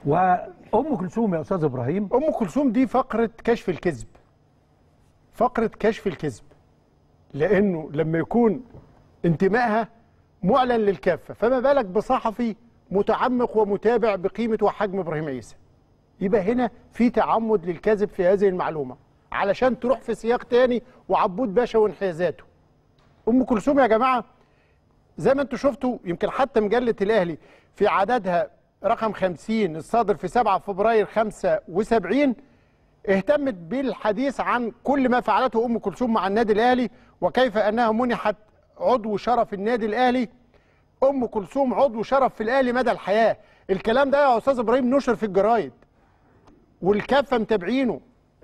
وام كلثوم يا استاذ ابراهيم ام كلثوم دي فقره كشف الكذب فقره كشف الكذب لانه لما يكون انتمائها معلن للكافه فما بالك بصحفي متعمق ومتابع بقيمه وحجم ابراهيم عيسى يبقى هنا في تعمد للكذب في هذه المعلومه علشان تروح في سياق تاني وعبود باشا وانحيازاته ام كلثوم يا جماعه زي ما انتم شفتوا يمكن حتى مجله الاهلي في عددها رقم 50 الصادر في 7 فبراير 75 اهتمت بالحديث عن كل ما فعلته ام كلثوم مع النادي الاهلي وكيف انها منحت عضو شرف النادي الاهلي ام كلثوم عضو شرف في الاهلي مدى الحياه الكلام ده يا استاذ ابراهيم نشر في الجرايد والكافه متابعينه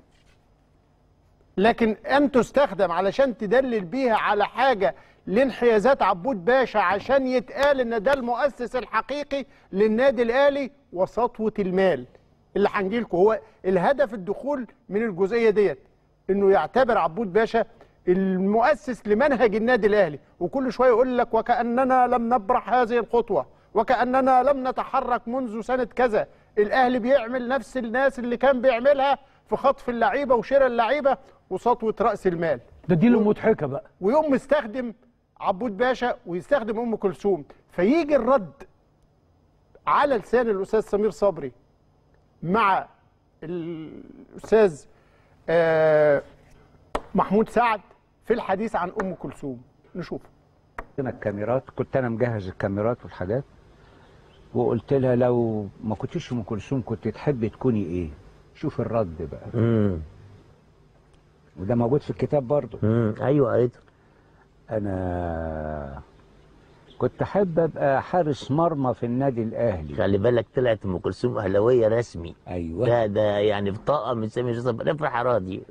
لكن ان تستخدم علشان تدلل بيها على حاجه لانحيازات عبود باشا عشان يتقال ان ده المؤسس الحقيقي للنادي الاهلي وسطوه المال اللي هنجي لكم هو الهدف الدخول من الجزئيه ديت انه يعتبر عبود باشا المؤسس لمنهج النادي الاهلي وكل شويه يقول لك وكاننا لم نبرح هذه الخطوه وكاننا لم نتحرك منذ سنه كذا الاهلي بيعمل نفس الناس اللي كان بيعملها في خطف اللعيبه وشراء اللعيبه وسطوه راس المال ده دي اللي مضحكه بقى ويقوم مستخدم عبود باشا ويستخدم ام كلثوم فيجي الرد على لسان الاستاذ سمير صبري مع الاستاذ آه، محمود سعد في الحديث عن ام كلثوم نشوف عندنا الكاميرات كنت انا مجهز الكاميرات والحاجات وقلت لها لو ما كنتش ام كلثوم كنت تحبي تكوني ايه شوف الرد بقى امم وده موجود في الكتاب برضه امم ايوه قريته انا كنت احب ابقى حارس مرمى في النادي الاهلي خلي بالك طلعت ام كلثوم اهلاويه رسمي ايوه ده ده يعني بطاقه من سامي يوسف افرح راضي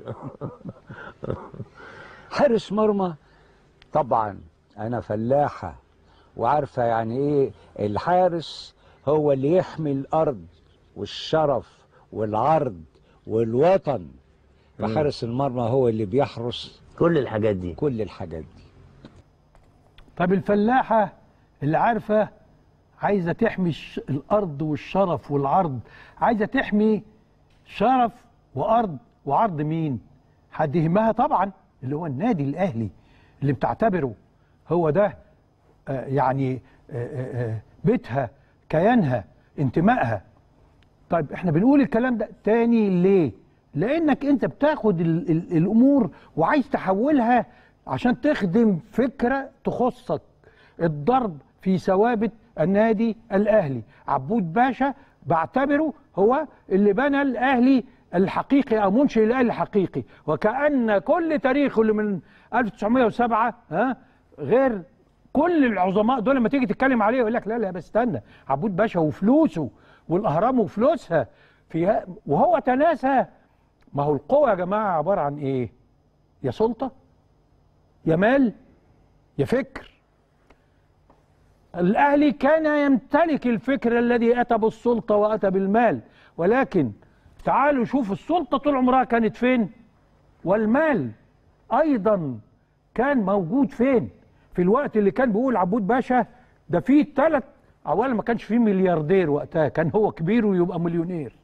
حارس مرمى طبعا انا فلاحه وعارفه يعني ايه الحارس هو اللي يحمي الارض والشرف والعرض والوطن فحارس المرمى هو اللي بيحرس كل الحاجات دي كل الحاجات دي طب الفلاحه اللي عارفه عايزه تحمي الش- الارض والشرف والعرض عايزه تحمي شرف وارض وعرض مين حد يهمها طبعا اللي هو النادي الاهلي اللي بتعتبره هو ده آه، يعني آه، آه، آه، بيتها كيانها انتمائها طيب احنا بنقول الكلام ده تاني ليه لانك انت بتاخد ال ال الامور وعايز تحولها عشان تخدم فكره تخصك الضرب في ثوابت النادي الاهلي عبود باشا بعتبره هو اللي بنى الاهلي الحقيقي او منشئ الاهلي الحقيقي وكان كل تاريخه اللي من 1907 ها غير كل العظماء دول لما تيجي تتكلم عليه يقول لك لا لا بس استنى عبود باشا وفلوسه والاهرام وفلوسها فيها وهو تناسى ما هو القوة يا جماعة عبارة عن ايه؟ يا سلطة يا مال يا فكر الأهلي كان يمتلك الفكر الذي أتى بالسلطة وأتى بالمال ولكن تعالوا شوفوا السلطة طول عمرها كانت فين والمال أيضا كان موجود فين في الوقت اللي كان بيقول عبود باشا ده فيه ثلاث أولا ما كانش فيه ملياردير وقتها كان هو كبير ويبقى مليونير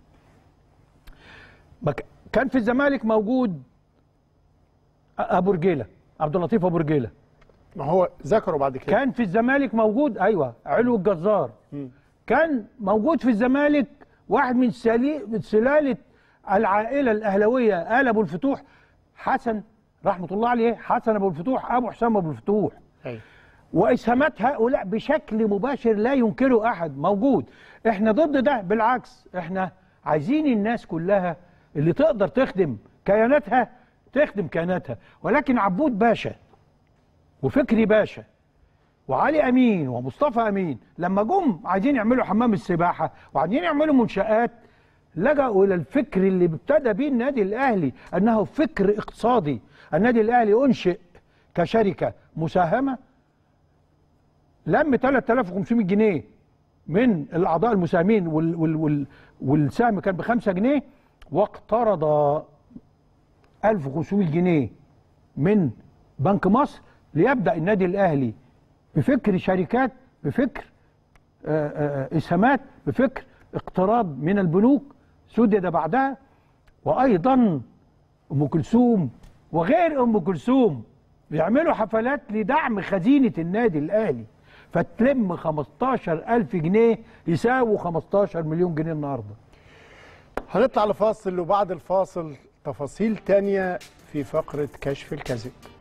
ما ك- كان في الزمالك موجود أ- ابو رجيله عبد اللطيف ابو رجيله ما هو ذكروا بعد كده كان في الزمالك موجود ايوه علو الجزار كان موجود في الزمالك واحد من سلي... من سلاله العائله الاهلاويه ال ابو الفتوح حسن رحمه الله عليه حسن ابو الفتوح ابو حسام ابو الفتوح أيوة. واسهامات هؤلاء بشكل مباشر لا ينكره احد موجود احنا ضد ده بالعكس احنا عايزين الناس كلها اللي تقدر تخدم كياناتها تخدم كياناتها ولكن عبود باشا وفكري باشا وعلي امين ومصطفى امين لما جم عايزين يعملوا حمام السباحه وعايزين يعملوا منشات لجأوا الى الفكر اللي ابتدى به النادي الاهلي انه فكر اقتصادي النادي الاهلي انشئ كشركه مساهمه لم 3500 جنيه من الاعضاء المساهمين وال وال وال والسهم كان ب 5 جنيه واقترض 1500 جنيه من بنك مصر ليبدا النادي الاهلي بفكر شركات بفكر آه، آه، اسهامات بفكر اقتراض من البنوك سدد بعدها وايضا ام كلثوم وغير ام كلثوم بيعملوا حفلات لدعم خزينه النادي الاهلي فتلم 15000 جنيه يساووا 15 مليون جنيه النهارده هنطلع لفاصل وبعد الفاصل تفاصيل تانية في فقرة كشف الكذب